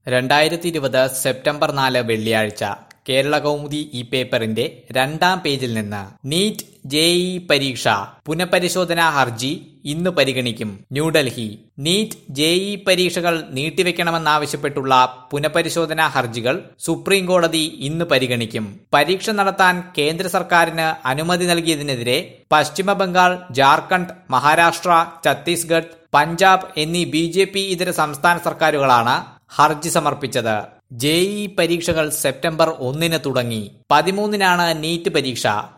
രണ്ടായിരത്തി ഇരുപത് സെപ്റ്റംബർ നാല് വെള്ളിയാഴ്ച കേരള കൗമുദി ഈ പേപ്പറിന്റെ രണ്ടാം പേജിൽ നിന്ന് നീറ്റ് ജെഇ പരീക്ഷ പുനഃപരിശോധനാ ഹർജി ഇന്ന് പരിഗണിക്കും ന്യൂഡൽഹി നീറ്റ് ജെഇ പരീക്ഷകൾ നീട്ടിവെക്കണമെന്നാവശ്യപ്പെട്ടുള്ള പുനഃപരിശോധനാ ഹർജികൾ സുപ്രീം കോടതി ഇന്ന് പരിഗണിക്കും പരീക്ഷ നടത്താൻ കേന്ദ്ര സർക്കാരിന് അനുമതി നൽകിയതിനെതിരെ പശ്ചിമ ബംഗാൾ ജാർഖണ്ഡ് മഹാരാഷ്ട്ര ഛത്തീസ്ഗഡ് പഞ്ചാബ് എന്നീ ബി ജെ പി ഇതര സംസ്ഥാന സർക്കാരുകളാണ് ഹർജി സമർപ്പിച്ചത് ജെഇ പരീക്ഷകൾ സെപ്റ്റംബർ ഒന്നിന് തുടങ്ങി പതിമൂന്നിനാണ് നീറ്റ് പരീക്ഷ